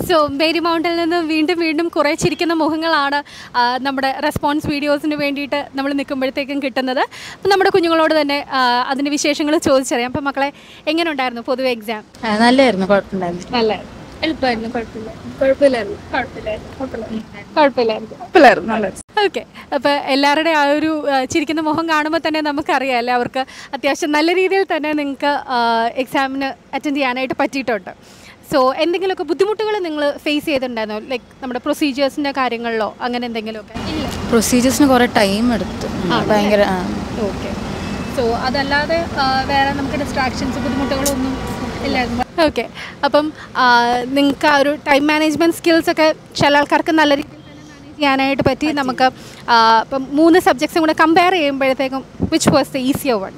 So Mary മൗണ്ടിൽ നിന്ന് വീണ്ടും വീണ്ടും കുറേ ചിരിക്കുന്ന മുഖങ്ങളാണ് ആ, നമ്മുടെ റെസ്പോൺസ് വീഡിയോസിന് വേണ്ടിയിട്ട് നമ്മൾ നിൽക്കുമ്പോഴത്തേക്കും കിട്ടുന്നത് അപ്പം നമ്മുടെ കുഞ്ഞുങ്ങളോട് തന്നെ ആ, അതിൻ്റെ വിശേഷങ്ങൾ ചോദിച്ചറിയാം അപ്പം മക്കളെ എങ്ങനെ ഉണ്ടായിരുന്നു പൊതുവെ എക്സാം നല്ലായിരുന്നു കുഴപ്പമുണ്ടായിരുന്നു നല്ല എളുപ്പമായിരുന്നു കുഴപ്പമില്ല കുഴപ്പമില്ലായിരുന്നു കുഴപ്പമില്ലായിരുന്നു കുഴപ്പമില്ലായിരുന്നു കുഴപ്പമില്ലായിരുന്നു നല്ലായിരുന്നു ഓക്കെ അപ്പോൾ എല്ലാവരുടെയും ആ ഒരു ആ, ചിരിക്കുന്ന മുഖം കാണുമ്പോൾ തന്നെ നമുക്കറിയാം അല്ലേ അവർക്ക് അത്യാവശ്യം നല്ല രീതിയിൽ തന്നെ നിങ്ങൾക്ക് എക്സാമിന് അറ്റൻഡ് ചെയ്യാനായിട്ട് പറ്റിയിട്ടുണ്ട് സോ എന്തെങ്കിലുമൊക്കെ ബുദ്ധിമുട്ടുകൾ നിങ്ങൾ ഫേസ് ചെയ്തിട്ടുണ്ടായിരുന്നോ ലൈക്ക് നമ്മുടെ പ്രൊസീജിയേഴ്സിൻ്റെ കാര്യങ്ങളിലോ അങ്ങനെ എന്തെങ്കിലുമൊക്കെ ഇല്ല പ്രൊസീജിയേഴ്സിന് കുറേ ടൈം എടുത്തു ഭയങ്കര ആ. ഓക്കെ സോ അതല്ലാതെ ആ, വേറെ നമുക്ക് ഡിസ്ട്രാക്ഷൻസ് ബുദ്ധിമുട്ടുകളൊന്നും ഇല്ലായിരുന്നു ഓക്കെ അപ്പം നിങ്ങൾക്ക് ആ ഒരു ടൈം മാനേജ്മെൻറ്റ് സ്കിൽസ് ഒക്കെ ചില ആൾക്കാർക്ക് നല്ല രീതിയിൽ തന്നെ മാനേജ് ചെയ്യാനായിട്ട് പറ്റി നമുക്ക് ആ, ഇപ്പം മൂന്ന് സബ്ജക്ട്സും കൂടെ കമ്പയർ ചെയ്യുമ്പോഴത്തേക്കും which was the easier one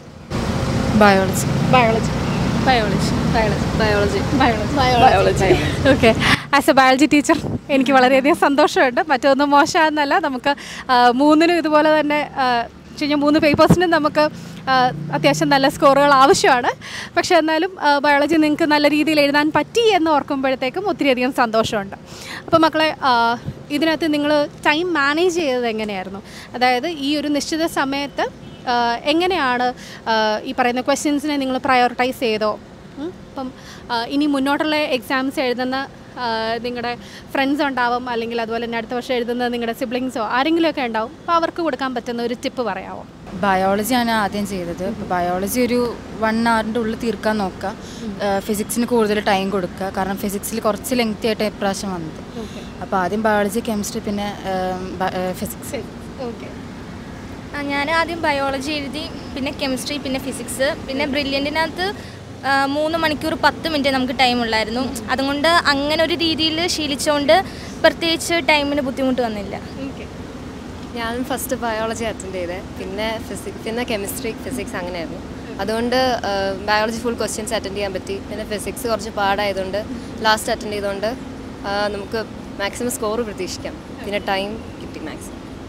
biology biology biology biology biology biology okay as a biology teacher എനിക്ക് വളരെയധികം സന്തോഷമുണ്ട് മറ്റൊന്നും മോശമെന്നല്ല നമുക്ക് ആ, മൂന്നിനും ഇതുപോലെ തന്നെ ആ, വെച്ച് കഴിഞ്ഞാൽ മൂന്ന് പേപ്പേഴ്സിനും നമുക്ക് ആ, അത്യാവശ്യം നല്ല സ്കോറുകൾ ആവശ്യമാണ് പക്ഷേ എന്നാലും ബയോളജി നിങ്ങൾക്ക് നല്ല രീതിയിൽ എഴുതാൻ പറ്റി എന്ന് ഓർക്കുമ്പോഴത്തേക്കും ഒത്തിരിയധികം സന്തോഷമുണ്ട് അപ്പോൾ മക്കളെ ആ, ഇതിനകത്ത് നിങ്ങൾ ടൈം മാനേജ് ചെയ്തത് എങ്ങനെയായിരുന്നു അതായത് ഈ ഒരു നിശ്ചിത സമയത്ത് ആ, എങ്ങനെയാണ് ആ, ഈ പറയുന്ന ക്വസ്റ്റ്യൻസിനെ നിങ്ങൾ പ്രയോറിറ്റൈസ് ചെയ്തോ ഉം. അപ്പം ആ, ഇനി മുന്നോട്ടുള്ള എക്സാംസ് എഴുതുന്ന നിങ്ങളുടെ ഫ്രണ്ട്സ് ഉണ്ടാവും അല്ലെങ്കിൽ അതുപോലെ തന്നെ അടുത്ത വർഷം എഴുതുന്ന നിങ്ങളുടെ സിബ്ലിങ്സോ ആരെങ്കിലുമൊക്കെ ഉണ്ടാവും അപ്പോൾ അവർക്ക് കൊടുക്കാൻ പറ്റുന്ന ഒരു ടിപ്പ് പറയാമോ ബയോളജിയാണ് ആദ്യം ചെയ്തത് ബയോളജി ഒരു വൺ അവറിൻ്റെ ഉള്ളിൽ തീർക്കാൻ നോക്കുക ഫിസിക്സിന് കൂടുതൽ ടൈം കൊടുക്കുക കാരണം ഫിസിക്സിൽ കുറച്ച് ലെങ്തി ആയിട്ട് ഇപ്രാവശ്യം വന്നത് അപ്പോൾ ആദ്യം ബയോളജി കെമിസ്ട്രി പിന്നെ ഫിസിക്സ് ഓക്കെ ആ, ഞാൻ ആദ്യം ബയോളജി എഴുതി പിന്നെ കെമിസ്ട്രി പിന്നെ ഫിസിക്സ് പിന്നെ ബ്രില്യൻറ്റിനകത്ത് മൂന്ന് മണിക്കൂർ പത്ത് മിനിറ്റ് നമുക്ക് ടൈം ഉള്ളായിരുന്നു അതുകൊണ്ട് അങ്ങനെ ഒരു രീതിയിൽ ശീലിച്ചുകൊണ്ട് പ്രത്യേകിച്ച് ടൈമിന് ബുദ്ധിമുട്ട് വന്നില്ല ഓക്കെ ഞാൻ ഫസ്റ്റ് ബയോളജി അറ്റൻഡ് ചെയ്തത് പിന്നെ ഫിസിക്സ് പിന്നെ കെമിസ്ട്രി ഫിസിക്സ് അങ്ങനെയായിരുന്നു അതുകൊണ്ട് ബയോളജി ഫുൾ ക്വസ്റ്റ്യൻസ് അറ്റൻഡ് ചെയ്യാൻ പറ്റി പിന്നെ ഫിസിക്സ് കുറച്ച് പാടായതുകൊണ്ട് ലാസ്റ്റ് അറ്റൻഡ് ചെയ്തുകൊണ്ട് ആ, നമുക്ക് മാക്സിമം സ്കോർ പ്രതീക്ഷിക്കാം പിന്നെ ടൈം കിട്ടി മാക്സിമം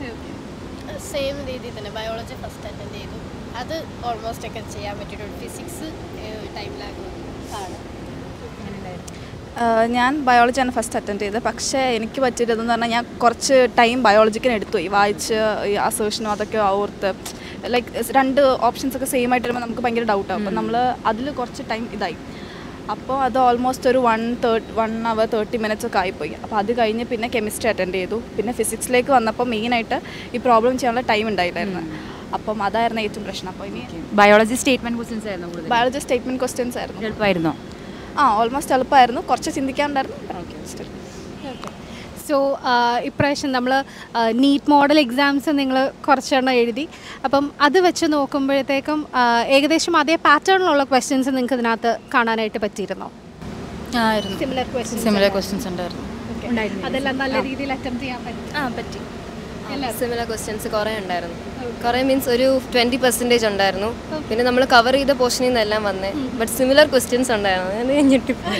സെയിം രീതിയിൽ തന്നെ ബയോളജി ഫസ്റ്റ് അറ്റൻഡ് ചെയ്തു അത് ഓൾമോസ്റ്റ് ഒക്കെ ചെയ്യാൻ പറ്റിയിട്ടുണ്ട് ഫിസിക്സ് ടൈം ലാഗ് ആണ് ആഹ് ഞാൻ ബയോളജിയാണ് ഫസ്റ്റ് അറ്റൻഡ് ചെയ്തത് പക്ഷേ എനിക്ക് പറ്റിയതെന്ന് പറഞ്ഞാൽ ഞാൻ കുറച്ച് ടൈം ബയോളജിക്കിന് എടുത്തു ഈ വായിച്ച് ഈ അസേഷനും അതൊക്കെ ഓർത്ത് ലൈക്ക് രണ്ട് ഓപ്ഷൻസ് ഒക്കെ സെയിം ആയിട്ട് വരുമ്പോൾ നമുക്ക് ഭയങ്കര ഡൗട്ടാവും അപ്പോൾ നമ്മൾ അതിൽ കുറച്ച് ടൈം ഇതായി അപ്പോൾ അത് ഓൾമോസ്റ്റ് ഒരു one thirty one hour thirty minutes ഒക്കെ ആയിപ്പോയി അപ്പോൾ അത് കഴിഞ്ഞ് പിന്നെ കെമിസ്ട്രി അറ്റൻഡ് ചെയ്തു പിന്നെ ഫിസിക്സിലേക്ക് വന്നപ്പോൾ മെയിനായിട്ട് ഈ പ്രോബ്ലം ചെയ്യാനുള്ള ടൈം ഉണ്ടായില്ലായിരുന്നു അപ്പം അതായിരുന്നു ഏറ്റവും പ്രശ്നം അപ്പോൾ ഇനി ബയോളജി സ്റ്റേറ്റ്മെന്റ് ക്വസ്റ്റ്യൻസ് ആയിരുന്നു കൂടുതൽ ബയോളജി സ്റ്റേറ്റ്മെൻറ്റ് ക്വസ്റ്റ്യൻസ് ആയിരുന്നു എളുപ്പമായിരുന്നോ ആ ഓൾമോസ്റ്റ് എളുപ്പമായിരുന്നു കുറച്ച് ചിന്തിക്കാണ്ടായിരുന്നു still. സോ ഇപ്രാവശ്യം നമ്മൾ നീറ്റ് മോഡൽ എക്സാംസ് നിങ്ങൾ കുറച്ചെണ്ണം എഴുതി അപ്പം അത് വെച്ച് നോക്കുമ്പോഴത്തേക്കും ആ, ഏകദേശം അതേ പാറ്റേണിലുള്ള ക്വസ്റ്റ്യൻസ് നിങ്ങൾക്ക് ഇതിനകത്ത് കാണാനായിട്ട് പറ്റിയിരുന്നോ ആയിരുന്നു സിമിലർ ക്വസ്റ്റ്യൻസ് സിമിലർ ക്വസ്റ്റ്യൻസ് ഉണ്ടായിരുന്നു അതെല്ലാം നല്ല രീതിയിൽ അറ്റംപ്റ്റ് ചെയ്യാൻ പറ്റി ആ പറ്റി സിമിലർ ക്വസ്റ്റ്യൻസ് കുറേ ഉണ്ടായിരുന്നു കുറേ മീൻസ് ഒരു ട്വൻറ്റി പെർസെൻറ്റേജ് ഉണ്ടായിരുന്നു പിന്നെ നമ്മൾ കവർ ചെയ്ത പോർഷനിൽ നിന്നെല്ലാം വന്നേ ബട്ട് സിമിലർ ക്വസ്റ്റ്യൻസ് ഉണ്ടായിരുന്നു അങ്ങനെ ഞാൻ ഞെട്ടിപ്പോയി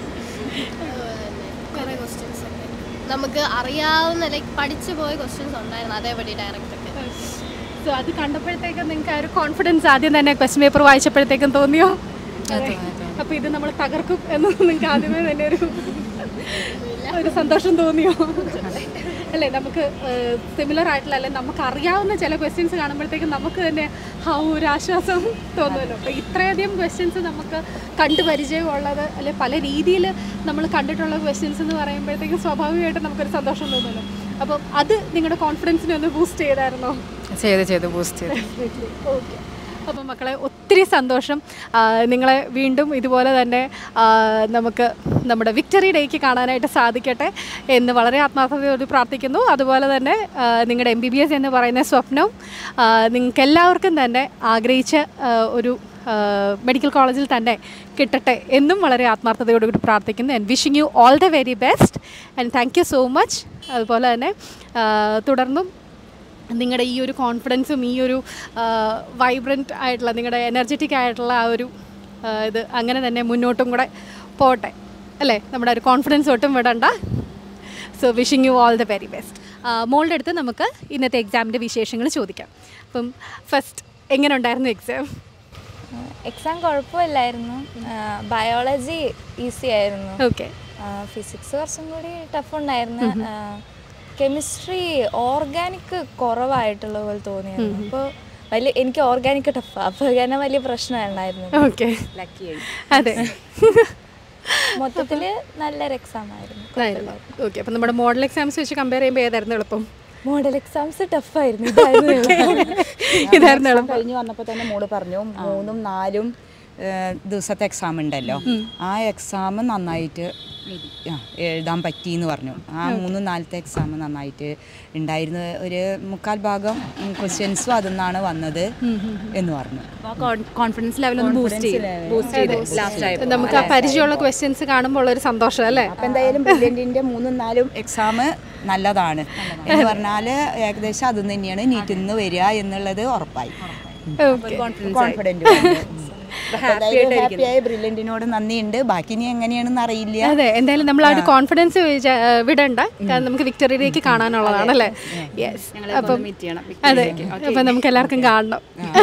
കുറേ ക്വസ്റ്റ്യൻസ് ഉണ്ട് നമുക്ക് അറിയാവുന്ന ലൈക്ക് പഠിച്ചു പോയ ക്വസ്റ്റ്യൻസ് ഉണ്ടായിരുന്നു അതേപടി ഡയറക്റ്റ് ഒക്കെ സോ അത് കണ്ടപ്പോഴത്തേക്കും നിങ്ങൾക്ക് ആ ഒരു കോൺഫിഡൻസ് ആദ്യം തന്നെ ക്വസ്റ്റ്യൻ പേപ്പർ വായിച്ചപ്പോഴത്തേക്കും തോന്നിയോ അപ്പോൾ ഇത് നമ്മൾ തകർക്കും എന്ന് നിങ്ങൾക്ക് ആദ്യമേ തന്നെ ഒരു ഒരു സന്തോഷം തോന്നിയോ അല്ലേ നമുക്ക് സിമിലർ ആയിട്ടുള്ള അല്ലെ നമുക്ക് അറിയാവുന്ന ചില ക്വസ്റ്റ്യൻസ് കാണുമ്പോഴത്തേക്കും നമുക്ക് തന്നെ ആ ഒരു ആശ്വാസം തോന്നുമല്ലോ അപ്പോൾ ഇത്രയധികം ക്വസ്റ്റ്യൻസ് നമുക്ക് കണ്ടു പരിചയമുള്ളത് അല്ലെ പല രീതിയിൽ നമ്മൾ കണ്ടിട്ടുള്ള ക്വസ്റ്റ്യൻസ് എന്ന് പറയുമ്പോഴത്തേക്കും സ്വാഭാവികമായിട്ടും നമുക്കൊരു സന്തോഷം തോന്നുമല്ലോ അപ്പം അത് നിങ്ങളുടെ കോൺഫിഡൻസിനെ ഒന്ന് ബൂസ്റ്റ് ചെയ്തായിരുന്നോ ചെയ്ത് ചെയ്ത് ബൂസ്റ്റ് ചെയ്ത് ഓക്കെ അപ്പം മക്കളെ ഒത്തിരി സന്തോഷം ആ, നിങ്ങളെ വീണ്ടും ഇതുപോലെ തന്നെ ആ, നമുക്ക് നമ്മുടെ വിക്ടറി ഡേക്ക് കാണാനായിട്ട് സാധിക്കട്ടെ എന്ന് വളരെ ആത്മാർത്ഥതയോട് പ്രാർത്ഥിക്കുന്നു അതുപോലെ തന്നെ ആ, നിങ്ങളുടെ എം ബി ബി എസ് എന്ന് പറയുന്ന സ്വപ്നവും നിങ്ങൾക്ക് എല്ലാവർക്കും തന്നെ ആഗ്രഹിച്ച ആ, ഒരു മെഡിക്കൽ കോളേജിൽ തന്നെ കിട്ടട്ടെ എന്നും വളരെ ആത്മാർത്ഥതയോടുകൂടി പ്രാർത്ഥിക്കുന്നു and wishing you all the very best and thank you so much അതുപോലെ തന്നെ ആ, തുടർന്നും നിങ്ങളുടെ ഈ ഒരു കോൺഫിഡൻസും ഈ ഒരു വൈബ്രൻറ്റ് ആയിട്ടുള്ള നിങ്ങളുടെ എനർജറ്റിക് ആയിട്ടുള്ള ആ ഒരു ആ, ഇത് അങ്ങനെ തന്നെ മുന്നോട്ടും കൂടെ പോട്ടെ അല്ലേ നമ്മുടെ ഒരു കോൺഫിഡൻസ് ഒട്ടും വിടണ്ട so wishing you all the very best മോളുടെ അടുത്ത് നമുക്ക് ഇന്നത്തെ എക്സാമിൻ്റെ വിശേഷങ്ങൾ ചോദിക്കാം അപ്പം ഫസ്റ്റ് എങ്ങനെ ഉണ്ടായിരുന്നു എക്സാം എക്സാം കുഴപ്പമില്ലായിരുന്നു ബയോളജി ഈസി ആയിരുന്നു ഓക്കെ ഫിസിക്സ് കുറച്ചും കൂടി ടഫ് ഉണ്ടായിരുന്നു കെമിസ്ട്രി ഓർഗാനിക് കുറവായിട്ടുള്ള പോലെ തോന്നിയായിരുന്നു അപ്പോൾ വലിയ എനിക്ക് ഓർഗാനിക് ടഫ് അപ്പോൾ കാരണം വലിയ പ്രശ്നമുണ്ടായിരുന്നു ഓക്കെ അതെ മൊത്തത്തിൽ നല്ലൊരു എക്സാം ആയിരുന്നു ഓക്കെ അപ്പം നമ്മുടെ മോഡൽ എക്സാംസ് വെച്ച് കമ്പയർ ചെയ്യുമ്പോൾ ഏതായിരുന്നു എളുപ്പം മോഡൽ എക്സാംസ് ടഫായിരുന്നു ഇതായിരുന്നു എളുപ്പം. ഇതായിരുന്നു എളുപ്പം കഴിഞ്ഞ് വന്നപ്പോൾ തന്നെ മോള് പറഞ്ഞു മൂന്നും നാലും ഏഹ്, ദിവസത്തെ എക്സാം ഉണ്ടല്ലോ ആ എക്സാം നന്നായിട്ട് ആ, എഴുതാൻ പറ്റി എന്ന് പറഞ്ഞു ആ മൂന്നും നാലത്തെ എക്സാം നന്നായിട്ട് ഉണ്ടായിരുന്ന ഒരു മുക്കാൽ ഭാഗം ക്വസ്റ്റ്യൻസും അതിൽ വന്നത് എന്ന് പറഞ്ഞു കോൺഫിഡൻസ് ലെവൽ ഒന്ന് ബൂസ്റ്റ് ചെയ്ത് ബൂസ്റ്റ് ചെയ്ത് ലാസ്റ്റ് ആയപ്പോൾ നമുക്ക് ആ പരിചയമുള്ള ക്വസ്റ്റ്യൻസ് കാണുമ്പോൾ ഉള്ളൊരു സന്തോഷം അല്ലേ അപ്പം എന്തായാലും ബ്രില്യൻറ്റിൻ്റെ മൂന്നും നാലും എക്സാം നല്ലതാണ് എന്ന് പറഞ്ഞാൽ ഏകദേശം അത് തന്നെയാണ് നീറ്റിൽ നിന്ന് വരിക എന്നുള്ളത് ഉറപ്പായി കോൺഫിഡൻറ്റ് ഹാപ്പിയായ ബ്രില്യൻറ്റിനോട് നന്ദിയുണ്ട് ബാക്കി ഇനി എങ്ങനെയാണെന്ന് അറിയില്ല അതെ എന്തായാലും നമ്മൾ ആ ഒരു കോൺഫിഡൻസ് വിടണ്ട കാരണം നമുക്ക് വിക്ടറിയിലേക്ക് കാണാനുള്ളതാണ് അല്ലേ യെസ് അപ്പം അതെ അപ്പം നമുക്ക് എല്ലാവർക്കും കാണണം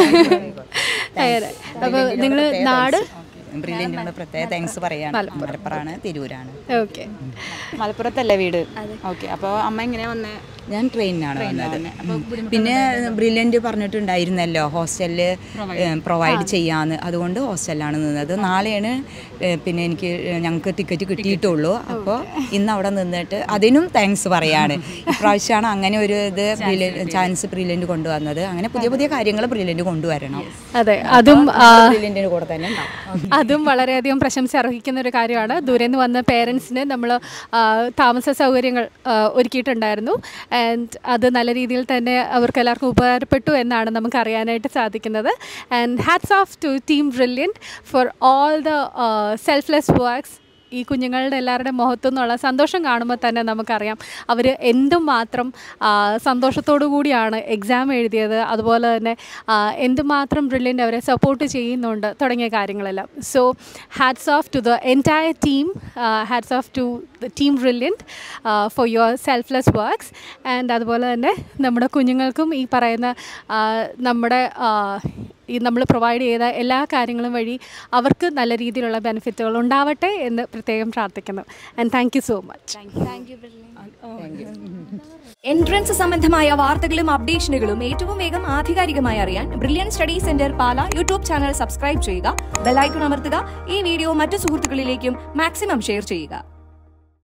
അതെ അപ്പോൾ നിങ്ങൾ നാട് ബ്രില്യൻറ്റിനോട് പ്രത്യേക താങ്ക്സ് പറയാണ് മലപ്പുറമാണ് തിരൂരാണ് ഓക്കെ മലപ്പുറത്തല്ലേ വീട് ഓക്കെ അപ്പോൾ അമ്മ എങ്ങനെയാ വന്നേ ഞാൻ ട്രെയിനിനാണ് വന്നത് പിന്നെ ബ്രില്യൻറ്റ് പറഞ്ഞിട്ടുണ്ടായിരുന്നല്ലോ ഹോസ്റ്റലിൽ പ്രൊവൈഡ് ചെയ്യാന്ന് അതുകൊണ്ട് ഹോസ്റ്റലിലാണ് നിന്നത് നാളെയാണ് ഏഹ്, പിന്നെ എനിക്ക് ഞങ്ങൾക്ക് ടിക്കറ്റ് കിട്ടിയിട്ടുള്ളൂ അപ്പോൾ ഇന്ന് അവിടെ നിന്നിട്ട് അതിനും താങ്ക്സ് പറയാണ് ഇപ്രാവശ്യമാണ് അങ്ങനെ ഒരു ഇത് ബ്രില്യൻ ചാൻസ് ബ്രില്യൻറ്റ് കൊണ്ടുവന്നത് അങ്ങനെ പുതിയ പുതിയ കാര്യങ്ങൾ ബ്രില്യൻറ്റ് കൊണ്ടുവരണം അതെ അതും ആ, ബ്രില്യൻറ്റിന് കൂടെ തന്നെ ഉണ്ടാവും അതും വളരെയധികം പ്രശംസ അർഹിക്കുന്ന ഒരു കാര്യമാണ് ദൂരെ നിന്ന് വന്ന പേരൻസിന് നമ്മൾ താമസ സൗകര്യങ്ങൾ ആ, ഒരുക്കിയിട്ടുണ്ടായിരുന്നു ആൻഡ് അത് നല്ല രീതിയിൽ തന്നെ അവർക്ക് എല്ലാവർക്കും ഉപകാരപ്പെട്ടു എന്നാണ് നമുക്ക് അറിയാനായിട്ട് സാധിക്കുന്നത് and hats off to team brilliant for all the selfless works ഈ കുഞ്ഞുങ്ങളുടെ എല്ലാവരുടെയും മുഖത്തു നിന്നുള്ള സന്തോഷം കാണുമ്പോൾ തന്നെ നമുക്കറിയാം അവർ എന്തുമാത്രം ആ, സന്തോഷത്തോടു കൂടിയാണ് എക്സാം എഴുതിയത് അതുപോലെ തന്നെ ആ, എന്തുമാത്രം ബ്രില്യൻ്റ് അവരെ സപ്പോർട്ട് ചെയ്യുന്നുണ്ട് തുടങ്ങിയ കാര്യങ്ങളെല്ലാം so hats off to the entire team hats off to the team brilliant for your selfless works and അതുപോലെ തന്നെ നമ്മുടെ കുഞ്ഞുങ്ങൾക്കും ഈ പറയുന്ന ആ, നമ്മുടെ ആ, ഈ നമ്മൾ പ്രൊവൈഡ് ചെയ്ത എല്ലാ കാര്യങ്ങളും വഴി അവർക്ക് നല്ല രീതിയിലുള്ള ബെനിഫിറ്റുകൾ ഉണ്ടാവട്ടെ എന്ന് പ്രത്യേകം പ്രാർത്ഥിക്കുന്നു and thank you so much entrance സംബന്ധമായ വാർത്തകളും അപ്ഡേഷനുകളും ഏറ്റവും വേഗം ആധികാരികമായി അറിയാൻ brilliant study centre Pala YouTube channel subscribe ചെയ്യുക ബെലൈക്കൺ അമർത്തുക ഈ വീഡിയോ മറ്റു സുഹൃത്തുക്കളിലേക്കും മാക്സിമം ഷെയർ ചെയ്യുക